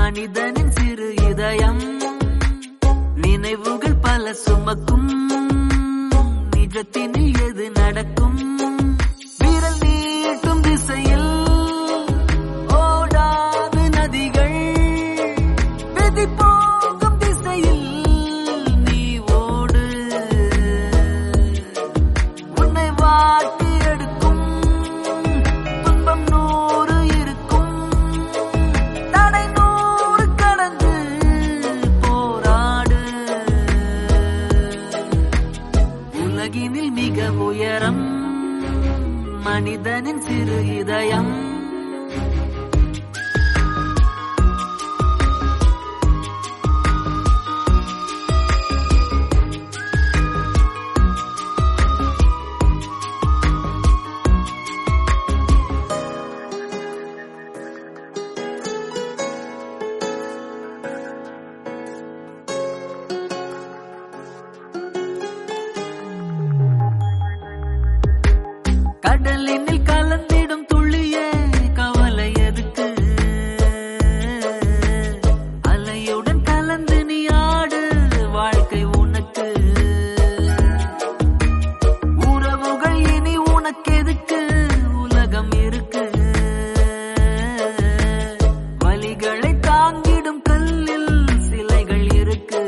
மனிதனின் சிறு இதயம் நினைவுகள் பல சுமக்கும் நிஜத்தினில் எது நடக்கும் விரல் நீட்டும் திசையில் ஓடாது நதிகள் விதி போகும் திசையில் நீ ஓடு உன்னை வாட்டி எடுக்கும் துன்பம் நூறு இருக்கும் தடை நூறு கடந்து போராடு உலகினில் மிக உயரம் மனிதனின் சிறு இதயம் கடலினில் கலந்திடும் துள்ளியே கவலை எதுக்கு அலையுடன் கலந்து நீ ஆடு வாழ்க்கை உனக்கு உறவுகள் இனி உனக்கெதுக்கு உலகம் இருக்கு வலிகளை தாங்கிடும் கல்லில் சிலைகள் இருக்கு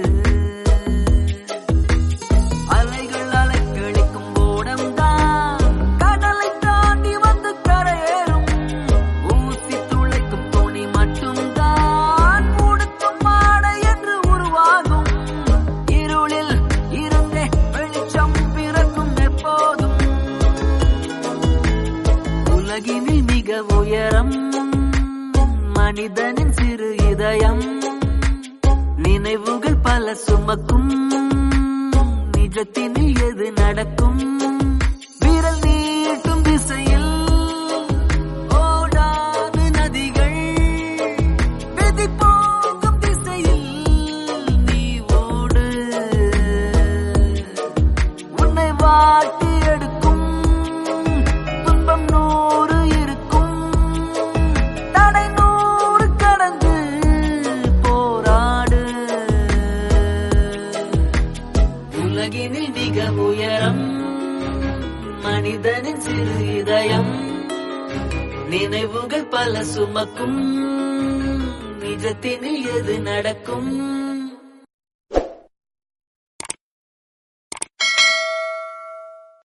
அலைகள் அலைக்கழிக்கும் ஓடம்தான் கடலை தாண்டி வந்து கரையேறும் ஊசி துளைக்கும் தோணி மட்டும்தான் உடுத்தும் மாடை என்று உருவாகும் இருளில் இருந்தே வெளிச்சம் பிறக்கும் எப்போதும் உலகினில் மிக உயரம் மனிதனின் சிறு இதயம் நினைவுகள் பல சுமக்கும் நிஜத்தினில் எது நடக்கும் விரல் நீட்டும் திசையில் ஓடாது நதிகள் விதி போகும் திசையில் நீ ஓடு உன்னை வாட்டி எடுக்கும் துன்பம் நூறு இருக்கும் தடை நூறு கடந்து போராடு உலகினில் மிக உயரம் மனிதனின் சிறு இதயம் நினைவுகள் பல சுமக்கும் நிஜத்தினில் எது நடக்கும்